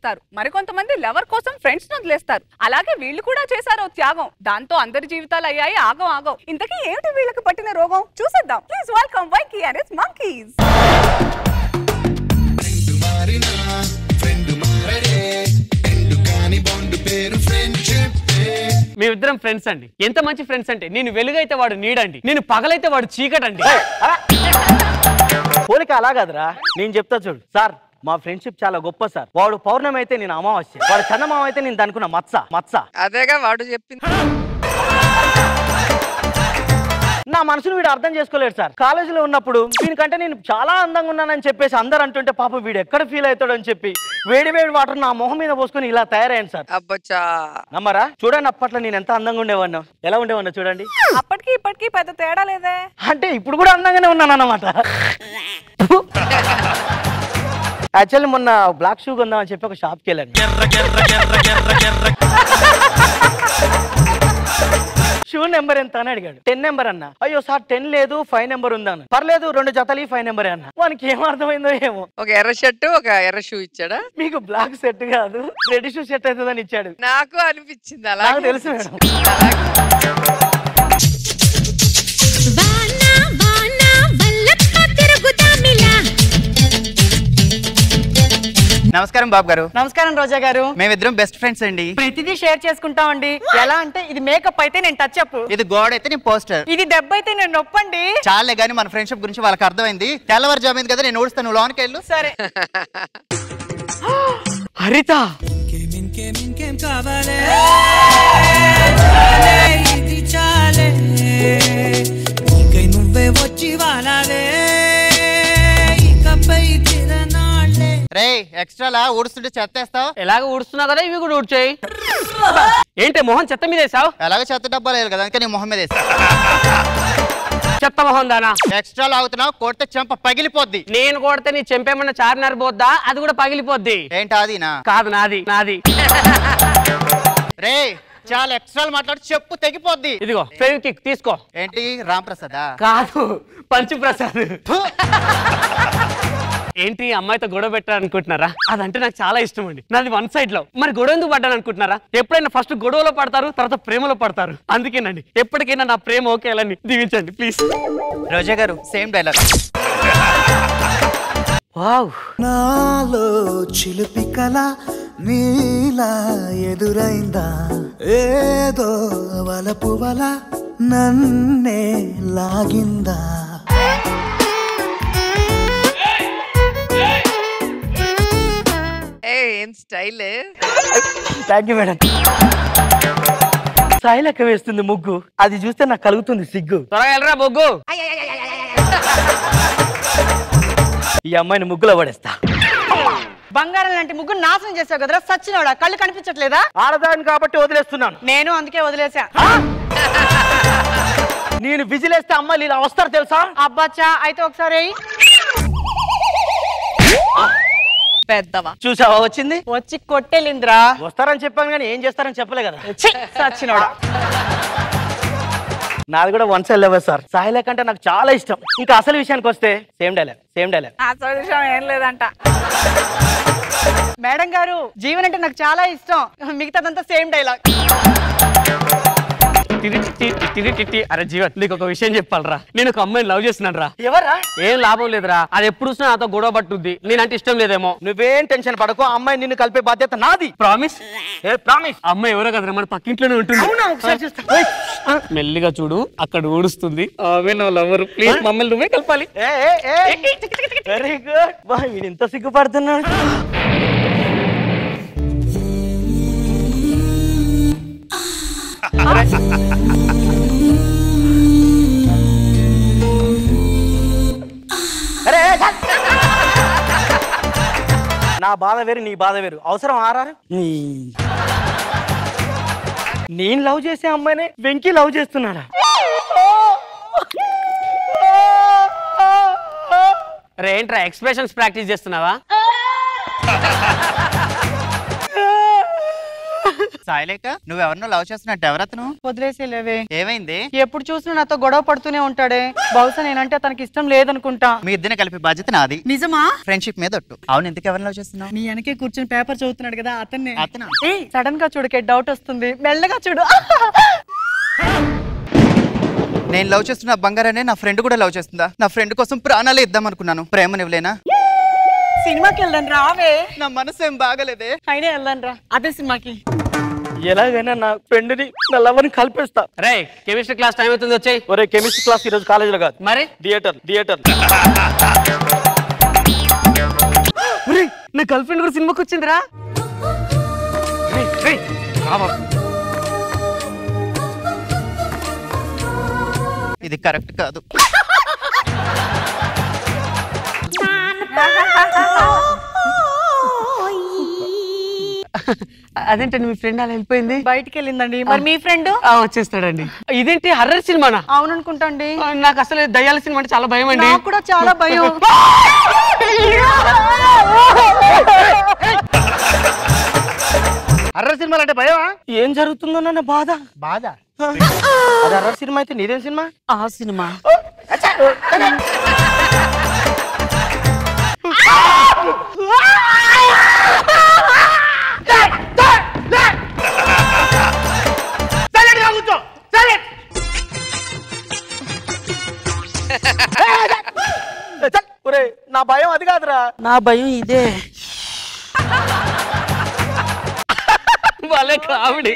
వదిలేస్తారు మరికొంతమంది లవర్ కోసం ఫ్రెండ్స్ ను వదిలేస్తారు అలాగే వీళ్ళు కూడా చేశారు ఓ త్యాగం దాంతో అందరి జీవితాలు అయ్యాయి ఆగం ఆగం ఇంతకీ ఏమిటి వీళ్ళకి పట్టిన రోగం చూసేద్దాం ప్లీజ్ వెల్కమ్ వైకీ అండ్ ఇట్స్ మంకీస్ మారినా ఫ్రెండ్ మారడే ఎండు కాని బాండ్ పేరు ఫ్రెండ్షిప్ మేమిద్దరం ఫ్రెండ్స్ అండి ఎంత మంచి ఫ్రెండ్స్ అంటే నేను వెలుగైతే వాడు నీడండి నేను పగలైతే వాడు చీకటండి పోలిక అలా కాదురా నేను చెప్తా చూడు సార్ మా ఫ్రెండ్షిప్ చాలా గొప్ప సార్ వాడు పౌర్ణమి అయితే నేను అమావాస్య వాడు చందమామ అయితే నేను దానుకున్న మత్స మత్స అదేగా వాడు చెప్పింది నా మనసును వీడు అర్థం చేసుకోలేడు సార్ కాలేజీలో ఉన్నప్పుడు దీనికంటే నేను చాలా అందంగా ఉన్నానని చెప్పేసి అందరు అంటుంటే పాప వీడు ఎక్కడ ఫీల్ అవుతాడు అని చెప్పి వేడి వేడి వాటర్ నా మొహం మీద పోసుకొని ఇలా తయారయ్యాను సార్ అబ్బచ్చా నమ్మరా చూడండి అప్పట్లో నేను ఎంత అందంగా ఉండేవాడినా ఎలా ఉండేవాడినా చూడండి అప్పటికి ఇప్పటికి పెద్ద తేడా లేదే అంటే ఇప్పుడు కూడా అందంగానే ఉన్నాను అన్నమాట యాక్చువల్లీ మొన్న బ్లాక్ షూ కొందామని చెప్పి ఒక షాప్కి వెళ్ళాను షూ నెంబర్ ఎంత అని అడిగాడు టెన్ నెంబర్ అన్న అయ్యో సార్ టెన్ లేదు ఫైవ్ నెంబర్ ఉందాను పర్లేదు రెండు జతలు ఫైవ్ నెంబర్ అన్న వానికి ఏం అర్థమైందో ఏమో ఒక ఎర్ర షర్టు ఒక ఎర్ర షూ ఇచ్చాడా మీకు బ్లాక్ సెట్ కాదు రెడ్ షూ సెట్ అవుతుందని ఇచ్చాడు నాకు అనిపించింది అలా నాకు తెలుసు మేడం వాన వాన వల్లప్ప తిరుగుదామిలా నమస్కారం బాబు గారు నమస్కారం రోజా గారు మేమిద్దరం బెస్ట్ ఫ్రెండ్స్ అండి ప్రతిదీ షేర్ చేసుకుంటామండి ఎలా అంటే ఇది మేకప్ అయితే నేను టచ్ అప్ ఇది గోడ అయితే నేను పోస్టర్ ఇది దెబ్బ అయితే నేను నొప్పండి చాలే గానీ మన ఫ్రెండ్షిప్ గురించి వాళ్ళకి అర్థమైంది తెల్లవారుజామైంది కదా నేను ఊడుస్తాను నువ్వు లోనికి వెళ్ళు సరే హరిత రే ఎక్స్ట్రాలా ఊడుస్తుంటే చెత్తేస్తావు ఎలాగ ఊడుస్తున్నావు కదా ఇవి కూడా ఊడ్చాయి ఏంటి మొహం చెత్త మీద వేసావు ఎలాగో చెత్త డబ్బా లేదు కదా అందుకే నీ మొహం మీద వేస్తా చెత్త మొహం దానా ఎక్స్ట్రా లాగుతున్నావు కొడితే చెంప పగిలిపోద్ది నేను కొడితే నీ చెంపేమన్నా చార్మినార్ పోద్దా అది కూడా పగిలిపోద్ది ఏంటి అదినా కాదు నాది నాది రే చాలా ఎక్స్ట్రాలు మాట్లాడి చెప్పు తెగిపోద్ది ఇదిగో ఫెవిక్ కిక్ తీసుకో ఏంటి రామ్ ప్రసాదా కాదు పంచు ప్రసాద్ ఏంటి ఈ అమ్మాయితో గొడవ పెట్టాలనుకుంటున్నారా అదంటే నాకు చాలా ఇష్టం అండి నాది వన్ సైడ్ లో మరి గొడవ ఎందుకు పడ్డాను అనుకుంటున్నారా ఎప్పుడైనా ఫస్ట్ గొడవలో పడతారు తర్వాత ప్రేమలో పడతారు అందుకేనండి ఎప్పటికైనా నా ప్రేమ ఓకే అని దీవించండి ప్లీజ్ రోజా గారు సేమ్ డైలాగ్ వావ్ నాలో చిలిపి కల నీలా ఎదురైందా ఏదో వలపు వల నన్నే లాగిందా ఏ ఏం style thank you madam Sai లెక్క వేస్తుంది ముగ్గు అది చూస్తే నాకు కలుగుతుంది సిగ్గు త్వరగా వెళ్ళరా బొగ్గు ఈ అమ్మాయిని ముగ్గులో పడేస్తా బంగారం లాంటి ముగ్గురు నాశనం చేసావు కదరా సచ్చినోడా కళ్ళు కనిపించట్లేదా ఆడదాన్ని కాబట్టి వదిలేస్తున్నాను నేను అందుకే వదిలేసా నేను విజిలేస్తే అమ్మాయిలు ఇలా వస్తారు తెలుసా అబ్బాచ్చా అయితే ఒకసారి ఎయ్. పెద్దవా చూసావా వచ్చింది వచ్చి కొట్టెలింద్రా వస్తారని చెప్పాను కానీ ఏం చేస్తారని చెప్పలే కదా ఛీ, సచ్చినోడా నాది కూడా one side level sir Sai లెక్క అంటే నాకు చాలా ఇష్టం ఇంకా అసలు విషయానికి వస్తే సేమ్ డైలాగ్ సేమ్ డైలాగ్ ఆ సొల్యూషన్ ఏం లేదంట మేడం గారు జీవన్ అంటే నాకు చాలా ఇష్టం మిగతాదంతా సేమ్ డైలాగ్ తిరి తిరి తిరి తిరి. అరే జీవన్ నీకు ఒక విషయం చెప్పాలరా నేను ఒక అమ్మాయిని లవ్ చేస్తున్నాను రా ఎవరా ఏం లాభం లేదురా అది ఎప్పుడు చూసినా నాతో గొడవ పట్టుద్ది నేనంటే ఇష్టం లేదేమో నువ్వేం టెన్షన్ పడకు ఆ అమ్మాయి నిన్ను కలిపే బాధ్యత నాది ప్రామిస్ ఏ ప్రామిస్ అమ్మాయి ఎవరో కదరా మన పక్కింట్లోనే ఉంటుంది అవునా ఒకసారి చూస్తా ఏయ్, మెల్లిగా చూడు అక్కడ ఊడుస్తుంది ఆమె నా లవర్ ప్లీజ్ మమ్మల్ని నువ్వే కలపాలి ఏ, ఏ, ఏ. వెరీ గుడ్ బా వీడు ఇంత సిగ్గుపడుతున్నాడు అరే ఏ, ఛ! నా బాధ వేరు నీ బాధ వేరు అవసరం ఆరారు నీ- నేను లవ్ చేసే అమ్మాయినే వెంకీ లవ్ చేస్తున్నాడా రే ఏంట్రా ఎక్స్ప్రెషన్స్ ప్రాక్టీస్ చేస్తున్నావా సాయిలేక నువ్వెవరినో లవ్ చేస్తున్నట్టు ఎవరతను వదిలేసేలేవే ఏమైంది ఎప్పుడు చూసినా నాతో గొడవ పడుతూనే ఉంటాడే బహుశా నేనంటే తనకి ఇష్టం లేదనుకుంటా మీ ఇద్దరిని కలిపే బాధ్యత నాది నిజమా ఫ్రెండ్షిప్ మీద ఒట్టు అవును ఎందుకు ఎవరిని లవ్ చేస్తున్నావు నీ వెనకే కూర్చొని పేపర్ చదువుతున్నాడు కదా అతన్ని అతను ఏ సడన్ గా చూడకే డౌట్ వస్తుంది మెల్లగా చూడు నేను లవ్ చేస్తున్న బంగారాన్ని నా ఫ్రెండ్ కూడా లవ్ చేస్తుందా నా ఫ్రెండ్ కోసం ప్రాణాలే ఇద్దాం అనుకున్నాను ప్రేమనివ్వలేనా సినిమాకి వెళ్ళండి రావే నా మనసు ఏం బాగలేదే అయినా వెళ్ళండి రా అదే సినిమాకి ఎలాగైనా నా ఫ్రెండ్ ని నా లవర్ ని కలిపేస్తా రే కెమిస్ట్రీ క్లాస్ టైం అవుతుంది వచ్చాయి ఒరే కెమిస్ట్రీ క్లాస్ ఈ రోజు కాలేజీలో కాదు మరి థియేటర్ థియేటర్ ఒరేయ్, నా గర్ల్ ఫ్రెండ్ కూడా సినిమాకి వచ్చిందిరా రేయ్, రేయ్, రా బాబు. ఇది కరెక్ట్ కాదు అదేంటండి మీ ఫ్రెండ్ అలా వెళ్ళిపోయింది బయటికి వెళ్ళిందండి మరి మీ ఫ్రెండ్ ఆ, వచ్చేస్తాడండి ఇదేంటి హర్రర్ సినిమానా అవుననుకుంటండి ఆ, నాకు అసలు దయ్యాల సినిమా అంటే చాలా భయం అండి నాకు కూడా చాలా భయం హర్రర్ సినిమాలు అంటే భయమా ఏం జరుగుతుందో నన్న బాధ బాధ అది హర్రర్ సినిమా అయితే నీదేం సినిమా ఆ సినిమా ఒరే నా భయం అది కాదురా నా భయం ఇదే భలే కామెడీ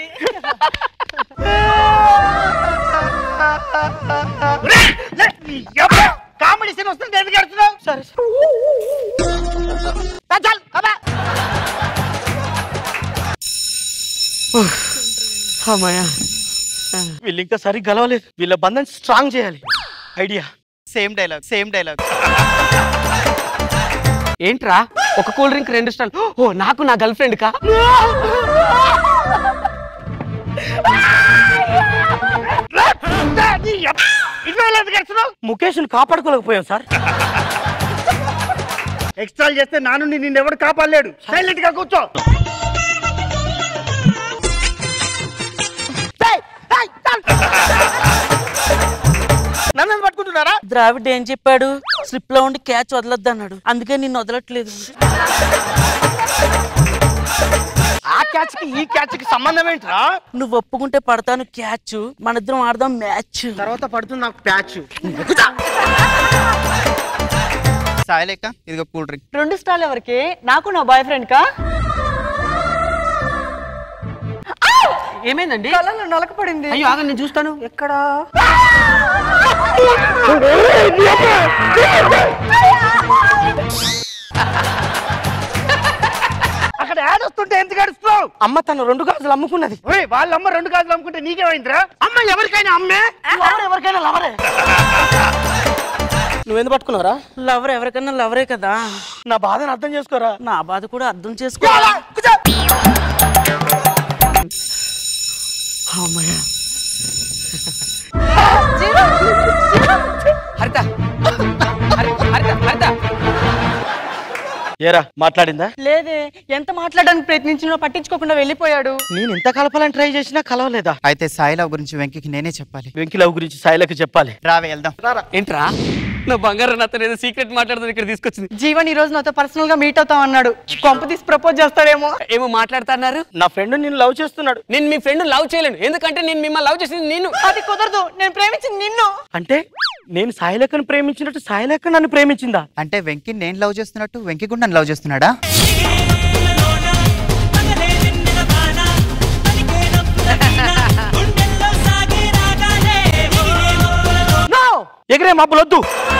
కామెడీ సీన్ వస్తుంది ఎందుకు ఎడుతున్నావు సరే అమ్మాయ్యా వీళ్ళు ఇంకా సరిగ్గా గలవలేదు వీళ్ళ బంధం స్ట్రాంగ్ చేయాలి idea same dialogue same dialogue ఏంట్రా ఒక కూల్ డ్రింక్ రెండు స్టాల్ ఓ నాకు నా గర్ల్ ఫ్రెండ్ కా ముఖేష్ కాపాడుకోలేకపోయాం సార్ ఎక్స్ట్రా చేస్తే నా నుండి నిన్ను ఎవడు కాపాడలేడు సైలెంట్ గా కూర్చో నన్ను ఎందుకు పట్టుకుంటున్నారా ద్రావిడ్ ఏం చెప్పాడు స్లిప్ లో ఉండి క్యాచ్ వదలొద్దు అన్నాడు అందుకే నిన్ను వదలట్లేదు ఆ క్యాచ్ కి ఈ క్యాచ్ కి సంబంధం ఏంట్రా నువ్వు ఒప్పుకుంటే పడతాను క్యాచ్ మన ఇద్దరం ఆడదాం మ్యాచ్ తర్వాత పడుతుంది నాకు ప్యాచ్ సాయిలేక ఇదిగో కూల్ డ్రింక్ రెండు స్టాల్ ఎవరికి నాకు నా బాయ్ ఫ్రెండ్ కా ఏమైందండి కళ్ళలో నలక పడింది అయ్యో ఆగండి నేను చూస్తాను ఎక్కడా అక్కడ యాడ్ వస్తుంటే ఎందుకు ఏడుస్తున్నావు అమ్మ తను రెండు గాజులు అమ్ముకున్నది వాళ్ళ అమ్మ రెండు గాజులు అమ్ముకుంటే నీకేమైందిరా అమ్మ ఎవరికైనా అమ్మే లవర్ ఎవరికైనా లవరే నువ్వెందుకు పట్టుకున్నారా లవర్ ఎవరికన్నా లవరే కదా నా బాధను అర్థం చేసుకోరా నా బాధ కూడా అర్థం చేసుకో అమ్మాయ్యా హరిత హరి- హరిత హరిత ఏరా మాట్లాడిందా లేదే ఎంత మాట్లాడడానికి ప్రయత్నించినా పట్టించుకోకుండా వెళ్ళిపోయాడు నేను ఎంత కలపాలని ట్రై చేసినా కలవలేదా అయితే సాయిలవ్ గురించి వెంకికి నేనే చెప్పాలి వెంకి లవ్ గురించి సాయిలకు చెప్పాలి రావే వెళ్దాం ఏంట్రా నా బంగారం నాతో ఏదో సీక్రెట్ మాట్లాడుతుంది ఇక్కడ తీసుకొచ్చింది జీవన్ ఈ రోజు నాతో పర్సనల్ గా మీట్ అవుతాం అన్నాడు కొంప తీసి ప్రపోజ్ చేస్తాడేమో ఏమో మాట్లాడుతున్నారు నా ఫ్రెండ్ నిన్ను లవ్ చేస్తున్నాడు నేను మీ ఫ్రెండ్ లవ్ చేయలేను ఎందుకంటే నేను మిమ్మల్ని లవ్ చేసింది నేను అది కుదరదు నేను ప్రేమించింది నిన్ను అంటే నేను సాయిలక్కను ప్రేమించినట్టు సాయిలక్క నన్ను ప్రేమించిందా అంటే వెంకి నేను లవ్ చేస్తున్నట్టు వెంకి కూడా నన్ను లవ్ చేస్తున్నాడా No! ఎగిరే మబ్బులు వద్దు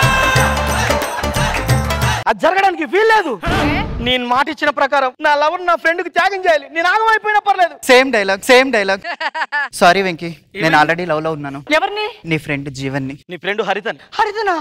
అది జరగడానికి వీల్లేదు నేను మాట ఇచ్చిన ప్రకారం నా లవర్ నా ఫ్రెండ్ కి త్యాగం చేయాలి నేను ఆగమైపోయినా పర్లేదు same dialogue same dialogue sorry Venki నేను ఆల్రెడీ లవ్ లో ఉన్నాను ఎవరిని నీ ఫ్రెండ్ జీవన్ని నీ ఫ్రెండ్ హరితన్ హరితనా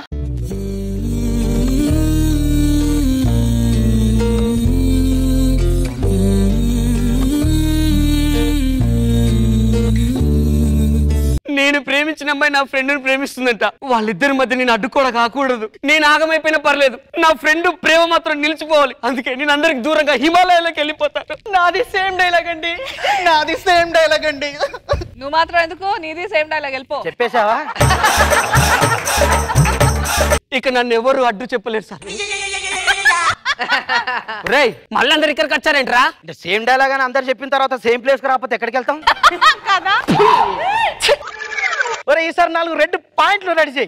నేను ప్రేమి ప్రేమించిన అమ్మాయి నా ఫ్రెండ్ ని ప్రేమిస్తుందంట వాళ్ళిద్దరి మధ్య నేను అడ్డు కూడా కాకూడదు నేను ఆగమైపోయినా పర్లేదు నా ఫ్రెండ్ ప్రేమ మాత్రం నిలిచిపోవాలి అందుకే నేను అందరికి దూరంగా హిమాలయాలకు వెళ్ళిపోతాను నాది సేమ్ డైలాగ్ అండి నాది సేమ్ డైలాగ్ అండి నువ్వు మాత్రం ఎందుకు నీది సేమ్ డైలాగ్ వెళ్ళిపో చెప్పేశావా ఇక నన్ను ఎవరు అడ్డు చెప్పలేరు సార్ రేయ్ మళ్ళీ అందరు ఇక్కడికి వచ్చారేంట్రా అంటే సేమ్ డైలాగ్ అని అందరు చెప్పిన తర్వాత సేమ్ ప్లేస్ కి రాకపోతే ఎక్కడికి వెళ్తాం కదా ఒరే ఈసారి నాలుగు రెడ్ పాయింట్లు నడిచాయి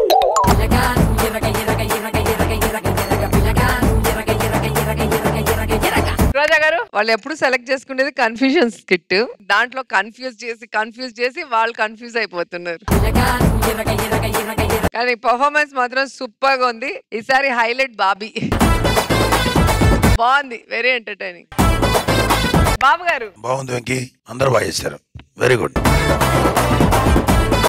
రోజా గారు వాళ్ళు ఎప్పుడు సెలెక్ట్ చేసుకునేది కన్ఫ్యూజన్ స్కిట్ దాంట్లో కన్ఫ్యూజ్ చేసి కన్ఫ్యూజ్ చేసి వాళ్ళు కన్ఫ్యూజ్ అయిపోతున్నారు కానీ పర్ఫార్మెన్స్ మాత్రం సూపర్ గా ఉంది ఈసారి హైలైట్ బాబీ బాగుంది వెరీ ఎంటర్టైనింగ్ బాబు గారు బాగుంది వెంకీ అందరూ బాగా చేశారు వెరీ గుడ్